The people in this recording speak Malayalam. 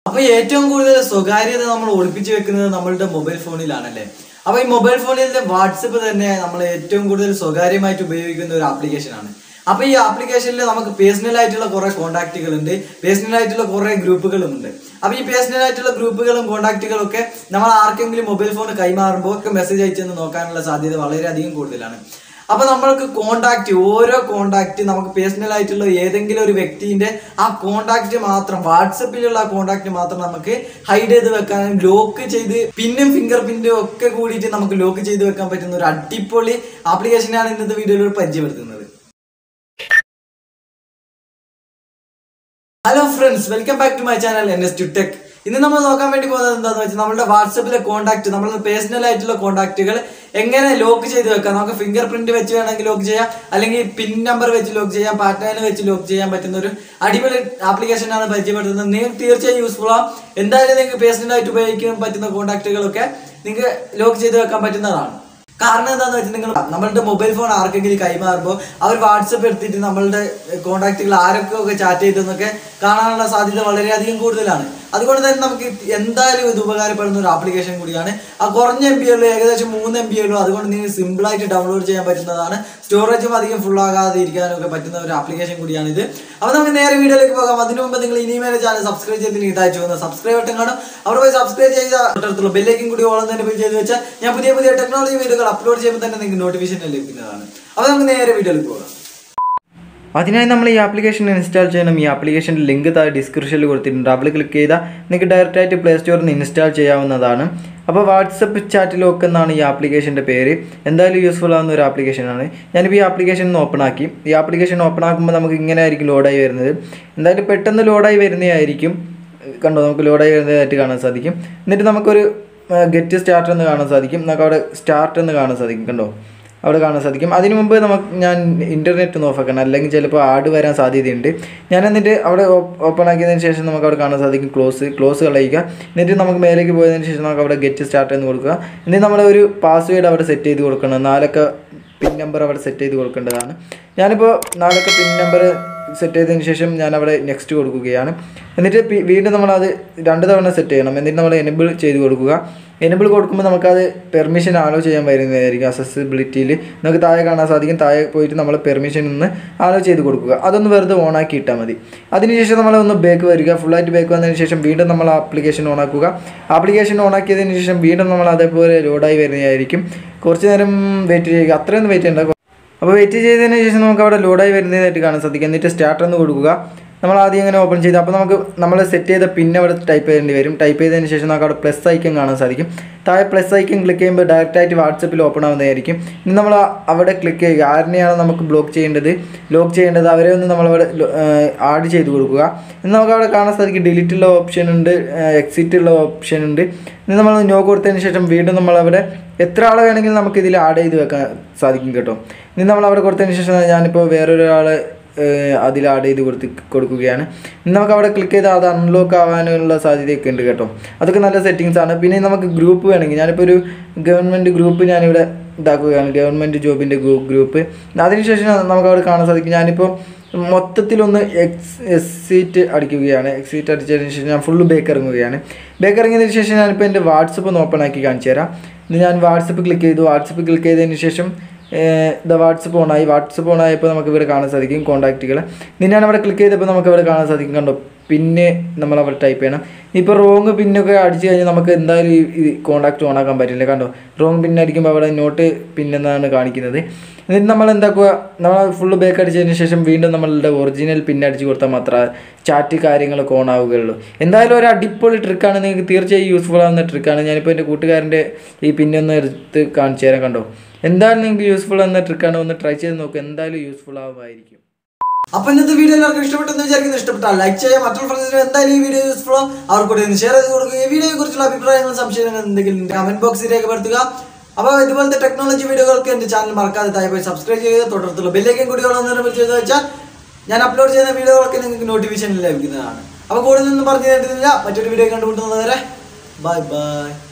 അപ്പൊ ഏറ്റവും കൂടുതൽ സ്വകാര്യത നമ്മൾ ഒളിപ്പിച്ചു വെക്കുന്നത് നമ്മളുടെ മൊബൈൽ ഫോണിലാണല്ലേ അപ്പൊ ഈ മൊബൈൽ ഫോണിലെ വാട്സപ്പ് തന്നെ നമ്മൾ ഏറ്റവും കൂടുതൽ സ്വകാര്യമായിട്ട് ഉപയോഗിക്കുന്ന ഒരു ആപ്ലിക്കേഷൻ ആണ് അപ്പൊ ഈ ആപ്ലിക്കേഷനിൽ നമുക്ക് പേഴ്സണൽ ആയിട്ടുള്ള കുറെ കോൺടാക്റ്റുകൾ ഉണ്ട് പേഴ്സണൽ ആയിട്ടുള്ള കുറെ ഗ്രൂപ്പുകളും ഉണ്ട് അപ്പൊ ഈ പേഴ്സണൽ ആയിട്ടുള്ള ഗ്രൂപ്പുകളും കോൺടാക്റ്റുകളും ഒക്കെ നമ്മൾ ആർക്കെങ്കിലും മൊബൈൽ ഫോൺ കൈമാറുമ്പോൾ ഒക്കെ മെസ്സേജ് അയച്ചെന്ന് നോക്കാനുള്ള സാധ്യത വളരെയധികം കൂടുതലാണ് അപ്പൊ നമ്മൾക്ക് കോണ്ടാക്ട് ഓരോ കോണ്ടാക്ട് നമുക്ക് പേഴ്സണൽ ആയിട്ടുള്ള ഏതെങ്കിലും ഒരു വ്യക്തിന്റെ ആ കോണ്ടാക്ട് മാത്രം വാട്സപ്പിലുള്ള ആ കോണ്ടാക്ട് മാത്രം നമുക്ക് ഹൈഡ് ചെയ്ത് വെക്കാനും ലോക്ക് ചെയ്ത് പിന്നും ഫിംഗർ പ്രിന്റും ഒക്കെ കൂടിയിട്ട് നമുക്ക് ലോക്ക് ചെയ്ത് വെക്കാൻ പറ്റുന്ന ഒരു അടിപൊളി ആപ്ലിക്കേഷനാണ് ഇന്നത്തെ വീഡിയോയിൽ പരിചയപ്പെടുത്തുന്നത് hello friends welcome back to my channel N S two tech ഇന്ന് നമ്മൾ നോക്കാൻ വേണ്ടി പോകുന്നത് എന്താണെന്ന് വെച്ചാൽ നമ്മുടെ വാട്സപ്പിലെ കോൺടാക്ട് നമ്മുടെ പേഴ്സണൽ ആയിട്ടുള്ള കോൺടാക്റ്റുകൾ എങ്ങനെ ലോക്ക് ചെയ്ത് വെക്കാം നമുക്ക് ഫിംഗർ പ്രിന്റ് വെച്ച് വേണമെങ്കിൽ ലോക്ക് ചെയ്യാം അല്ലെങ്കിൽ പിൻ നമ്പർ വെച്ച് ലോക്ക് ചെയ്യാം പാറ്റേൺ വെച്ച് ലോക്ക് ചെയ്യാൻ പറ്റുന്ന ഒരു അടിപൊളി ആപ്ലിക്കേഷൻ ആണ് പരിചയപ്പെടുത്തുന്നത് നിങ്ങൾക്ക് തീർച്ചയായും യൂസ്ഫുൾ ആവും എന്തായാലും നിങ്ങൾക്ക് പേഴ്സണൽ ആയിട്ട് ഉപയോഗിക്കാൻ പറ്റുന്ന കോൺടാക്റ്റുകളൊക്കെ നിങ്ങൾക്ക് ലോക്ക് ചെയ്ത് വെക്കാൻ പറ്റുന്നതാണ് കാരണം എന്താന്ന് വെച്ചാൽ നിങ്ങൾ നമ്മളുടെ മൊബൈൽ ഫോൺ ആർക്കെങ്കിലും കൈമാറുമ്പോൾ അവർ വാട്സപ്പ് എടുത്തിട്ട് നമ്മളുടെ കോൺടാക്റ്റുകൾ ആരൊക്കെ ഒക്കെ ചാറ്റ് ചെയ്തെന്നൊക്കെ കാണാനുള്ള സാധ്യത വളരെയധികം കൂടുതലാണ് അതുകൊണ്ട് തന്നെ നമുക്ക് എന്തായാലും ഇത് ഉപകാരപ്പെടുന്ന ഒരു ആപ്ലിക്കേഷൻ കൂടിയാണ് ആ കുറഞ്ഞ എം ബി ഉള്ളൂ ഏകദേശം മൂന്ന് എം ബി ഉള്ളൂ അതുകൊണ്ട് നിങ്ങൾക്ക് സിമ്പിൾ ആയിട്ട് ഡൗൺലോഡ് ചെയ്യാൻ പറ്റുന്നതാണ് സ്റ്റോറേജും അധികം ഫുൾ ആകാതെ ഇരിക്കാനും ഒക്കെ പറ്റുന്ന ഒരു ആപ്ലിക്കേഷൻ കൂടിയാണ് ഇത് അപ്പോൾ നമുക്ക് നേരെ വീഡിയോയിലേക്ക് പോകാം അതിനു മുമ്പ് നിങ്ങൾ ഇനിമേൽ ചാനൽ സബ്സ്ക്രൈബ് ചെയ്തിട്ട് ഇതായി പോകുന്ന സബ്സ്ക്രൈബ് ബട്ടൺ കാണും അവിടെ പോയി സബ്സ്ക്രൈബ് ചെയ്ത തൊട്ടടുത്തുള്ള ബെല്ലേക്കും കൂടി ഓളം തന്നെ ബിൽ ചെയ്ത് വെച്ചാൽ ഞാൻ പുതിയ പുതിയ ടെക്നോളജി വീഡിയോകൾ അപ്ലോഡ് ചെയ്യുമ്പോൾ തന്നെ നിങ്ങൾക്ക് നോട്ടിഫിക്കേഷൻ ലഭിക്കുന്നതാണ് അപ്പോൾ നമുക്ക് നേരെ വീഡിയോയിലേക്ക് പോകാം അതിനായി നമ്മൾ ഈ ആപ്ലിക്കേഷൻ ഇൻസ്റ്റാൾ ചെയ്യണം ഈ ആപ്ലിക്കേഷൻ്റെ ലിങ്ക് താഴെ ഡിസ്ക്രിപ്ഷനിൽ കൊടുത്തിട്ടുണ്ട് അവിടെ ക്ലിക്ക് ചെയ്താൽ നിങ്ങൾക്ക് ഡയറക്റ്റായിട്ട് പ്ലേ സ്റ്റോറിൽ നിന്ന് ഇൻസ്റ്റാൾ ചെയ്യാവുന്നതാണ് അപ്പോൾ വാട്സപ്പ് ചാറ്റ് ലോക്ക് എന്നാണ് ഈ ആപ്ലിക്കേഷൻ്റെ പേര് എന്തായാലും യൂസ്ഫുൾ ആവുന്ന ഒരു ആപ്ലിക്കേഷനാണ് ഞാനിപ്പോൾ ഈ ആപ്ലിക്കേഷൻ ഒന്ന് ഓപ്പൺ ആക്കി ഈ ആപ്ലിക്കേഷൻ ഓപ്പൺ ആക്കുമ്പോൾ നമുക്ക് ഇങ്ങനെ ആയിരിക്കും ലോഡായി വരുന്നത് എന്തായാലും പെട്ടെന്ന് ലോഡായി വരുന്നതായിരിക്കും കണ്ടോ നമുക്ക് ലോഡായി വരുന്നതായിട്ട് കാണാൻ സാധിക്കും എന്നിട്ട് നമുക്കൊരു ഗെറ്റ് സ്റ്റാർട്ട് എന്ന് കാണാൻ സാധിക്കും നമുക്ക് അവിടെ സ്റ്റാർട്ട് എന്ന് കാണാൻ സാധിക്കും കണ്ടോ അവിടെ കാണാൻ സാധിക്കും അതിന് മുമ്പ് നമുക്ക് ഞാൻ ഇൻ്റർനെറ്റ് ഒന്ന് ഓഫാക്കണം അല്ലെങ്കിൽ ചിലപ്പോൾ ആഡ് വരാൻ സാധ്യതയുണ്ട് ഞാൻ എന്നിട്ട് അവിടെ ഓപ്പൺ ആക്കിയതിന് ശേഷം നമുക്ക് അവിടെ കാണാൻ സാധിക്കും ക്ലോസ് ക്ലോസ് കളയുക എന്നിട്ട് നമുക്ക് മേലേക്ക് പോയതിന് ശേഷം നമുക്ക് അവിടെ ഗെറ്റ് സ്റ്റാർട്ട് എന്ന് കൊടുക്കുക എന്നിട്ട് നമ്മൾ ഒരു പാസ്വേഡ് അവിടെ സെറ്റ് ചെയ്ത് കൊടുക്കണം നാലൊക്കെ പിൻ നമ്പർ അവിടെ സെറ്റ് ചെയ്ത് കൊടുക്കേണ്ടതാണ് ഞാനിപ്പോൾ നാലൊക്കെ പിൻ നമ്പർ സെറ്റ് ചെയ്തതിന് ശേഷം ഞാൻ അവിടെ നെക്സ്റ്റ് കൊടുക്കുകയാണ് എന്നിട്ട് പി- വീണ്ടും നമ്മളത് രണ്ട് തവണ സെറ്റ് ചെയ്യണം എന്നിട്ട് നമ്മൾ എനബിൾ ചെയ്ത് കൊടുക്കുക എനബിൾ കൊടുക്കുമ്പോൾ നമുക്കത് പെർമിഷൻ ആലോ ചെയ്യാൻ വരുന്നതായിരിക്കും അസസിബിലിറ്റിയിൽ നമുക്ക് താഴെ കാണാൻ സാധിക്കും താഴെ പോയിട്ട് നമ്മൾ പെർമിഷൻ ഒന്ന് ആലോ ചെയ്ത് കൊടുക്കുക അതൊന്ന് വെറുതെ ഓണാക്കി ഇട്ടാൽ മതി അതിനുശേഷം നമ്മൾ ഒന്ന് ബേക്ക് വരിക ഫുള്ളായിട്ട് ബേക്ക് വന്നതിന് ശേഷം വീണ്ടും നമ്മൾ ആപ്ലിക്കേഷൻ ഓണാക്കുക ആപ്ലിക്കേഷൻ ഓണാക്കിയതിന് ശേഷം വീണ്ടും നമ്മൾ അതേപോലെ ലോഡായി വരുന്നതായിരിക്കും കുറച്ച് നേരം വെയിറ്റ് ചെയ്യുക അത്രയൊന്നും വെയിറ്റ് ചെയ്യേണ്ട അപ്പോൾ വെയിറ്റ് ചെയ്തതിന് ശേഷം നമുക്ക് അവിടെ ലോഡായി വരുന്നതായിട്ട് കാണാൻ സാധിക്കും എന്നിട്ട് സ്റ്റാർട്ട് എന്ന് കൊടുക്കുക നമ്മൾ ആദ്യം ഇങ്ങനെ ഓപ്പൺ ചെയ്ത് അപ്പോൾ നമുക്ക് നമ്മൾ സെറ്റ് ചെയ്ത പിൻ അവിടെ ടൈപ്പ് ചെയ്യേണ്ടി വരും ടൈപ്പ് ചെയ്തതിന് ശേഷം നമുക്ക് അവിടെ പ്ലസ് ഐക്കൺ കാണാൻ സാധിക്കും താഴെ പ്ലസ് ഐക്കൺ ക്ലിക്ക് ചെയ്യുമ്പോൾ ഡയറക്റ്റായിട്ട് വാട്സപ്പിൽ ഓപ്പൺ ആവുന്നതായിരിക്കും ഇനി നമ്മൾ ആ- അവിടെ ക്ലിക്ക് ചെയ്യുക ആരിനെയാണ് നമുക്ക് ബ്ലോക്ക് ചെയ്യേണ്ടത് ലോക്ക് ചെയ്യേണ്ടത് അവരെ ഒന്ന് നമ്മളവിടെ ആഡ് ചെയ്ത് കൊടുക്കുക ഇനി നമുക്ക് അവിടെ കാണാൻ സാധിക്കും ഡിലീറ്റ് ഉള്ള ഓപ്ഷൻ ഉണ്ട് എക്സിറ്റ് ഉള്ള ഓപ്ഷൻ ഉണ്ട് ഇനി നമ്മൾ നോ കൊടുത്തതിന് ശേഷം വീണ്ടും നമ്മളവിടെ എത്ര ആളെ വേണമെങ്കിലും നമുക്ക് ഇതിൽ ആഡ് ചെയ്ത് വെക്കാൻ സാധിക്കും കേട്ടോ ഇനി നമ്മൾ അവിടെ കൊടുത്തതിന് ശേഷം ഞാനിപ്പോൾ വേറൊരാളെ അതിൽ ആഡ് ചെയ്ത് കൊടുത്ത് കൊടുക്കുകയാണ് ഇനി നമുക്ക് അവിടെ ക്ലിക്ക് ചെയ്താൽ അത് അൺലോക്ക് ആവാനുള്ള സാധ്യതയൊക്കെ ഉണ്ട് കേട്ടോ അതൊക്കെ നല്ല സെറ്റിങ്സ് ആണ് പിന്നെ നമുക്ക് ഗ്രൂപ്പ് വേണമെങ്കിൽ ഞാനിപ്പോൾ ഒരു ഗവൺമെൻറ് ഗ്രൂപ്പ് ഞാനിവിടെ ഇതാക്കുകയാണ് ഗവൺമെൻറ് ജോബിൻ്റെ ഗ്രൂപ്പ് അതിനുശേഷം നമുക്ക് അവിടെ കാണാൻ സാധിക്കും ഞാനിപ്പോൾ മൊത്തത്തിലൊന്ന് എക്സ് എക്സീറ്റ് അടിക്കുകയാണ് എക്സീറ്റ് അടിച്ചതിന് ശേഷം ഞാൻ ഫുള്ള് ബേക്ക് ഇറങ്ങുകയാണ് ബേക്ക് ഇറങ്ങിയതിന് ശേഷം ഞാനിപ്പോൾ എൻ്റെ വാട്സപ്പ് ഒന്ന് ഓപ്പൺ ആക്കി കാണിച്ചു തരാം ഇത് ഞാൻ വാട്സപ്പ് ക്ലിക്ക് ചെയ്തു വാട്സപ്പ് ക്ലിക്ക് ചെയ്തതിന് ശേഷം ദ വാട്സപ്പ് ഓണായി വാട്സപ്പ് ഓണായപ്പോൾ നമുക്ക് ഇവിടെ കാണാൻ സാധിക്കും കോൺടാക്റ്റുകൾ ഇനി ഞാൻ അവിടെ ക്ലിക്ക് ചെയ്തപ്പോൾ നമുക്ക് ഇവിടെ കാണാൻ സാധിക്കും കണ്ടോ പിന്നെ നമ്മൾ അവിടെ ടൈപ്പ് ചെയ്യണം ഇപ്പോൾ റോങ് പിന്നൊക്കെ അടിച്ചു കഴിഞ്ഞാൽ നമുക്ക് എന്തായാലും ഈ കോൺടാക്റ്റ് ഓണാക്കാൻ പറ്റില്ല കണ്ടോ റോങ് പിൻ അടിക്കുമ്പോൾ അവിടെ നോട്ട് പിൻ എന്നാണ് കാണിക്കുന്നത് എന്നിട്ട് നമ്മൾ എന്താക്കുക നമ്മൾ ഫുള്ള് ബേക്ക് അടിച്ചതിന് ശേഷം വീണ്ടും നമ്മളുടെ ഒറിജിനൽ പിൻ അടിച്ച് കൊടുത്താൽ മാത്രമേ ചാറ്റ് കാര്യങ്ങളൊക്കെ ഓൺ ആവുകയുള്ളൂ എന്തായാലും ഒരു അടിപൊളി ട്രിക്കാണ് നിങ്ങൾക്ക് തീർച്ചയായും യൂസ്ഫുൾ ആവുന്ന ട്രിക്കാണ് ഞാനിപ്പോൾ എൻ്റെ കൂട്ടുകാരൻ്റെ ഈ പിന്നൊന്ന് എടുത്ത് കാണിച്ചു തരാൻ കണ്ടോ എന്തായാലും നിങ്ങൾക്ക് യൂസ്ഫുൾ എന്ന ട്രിക്കാണ് ഒന്ന് ട്രൈ ചെയ്ത് നോക്കുക എന്തായാലും യൂസ്ഫുൾ ആവുമായിരിക്കും അപ്പൊ ഇന്നത്തെ വീഡിയോ എല്ലാവർക്കും ഇഷ്ടപ്പെട്ടെന്ന് വിചാരിക്കുന്നു ഇഷ്ടപ്പെട്ടാൽ ലൈക്ക് ചെയ്യാം മറ്റുള്ള ഫ്രണ്ട്സിന് എന്തായാലും ഈ വീഡിയോ യൂസ്ഫുൾ ആവും അവർക്ക് കൂടി ഒന്ന് ഷെയർ ചെയ്ത് കൊടുക്കുക ഈ വീഡിയോയെ കുറിച്ചുള്ള അഭിപ്രായങ്ങളും സംശയങ്ങളും എന്തെങ്കിലും കമന്റ് ബോക്സിൽ രേഖപ്പെടുത്തുക അപ്പോൾ ഇതുപോലത്തെ ടെക്നോളജി വീഡിയോകൾക്ക് എന്റെ ചാനൽ മറക്കാതെ താഴെ പോയി സബ്സ്ക്രൈബ് ചെയ്ത് തുടർത്തുള്ള ബെല്ലേക്കും കൂടി ഉള്ളതെന്ന് ചെയ്ത് വെച്ചാൽ ഞാൻ അപ്ലോഡ് ചെയ്യുന്ന വീഡിയോകളൊക്കെ നിങ്ങൾക്ക് നോട്ടിഫിക്കേഷൻ ലഭിക്കുന്നതാണ് അപ്പോൾ കൂടുതലൊന്നും പറഞ്ഞു തരുന്നില്ല മറ്റൊരു വീഡിയോ കണ്ടുമുട്ടുന്നത് വരെ ബൈ ബൈ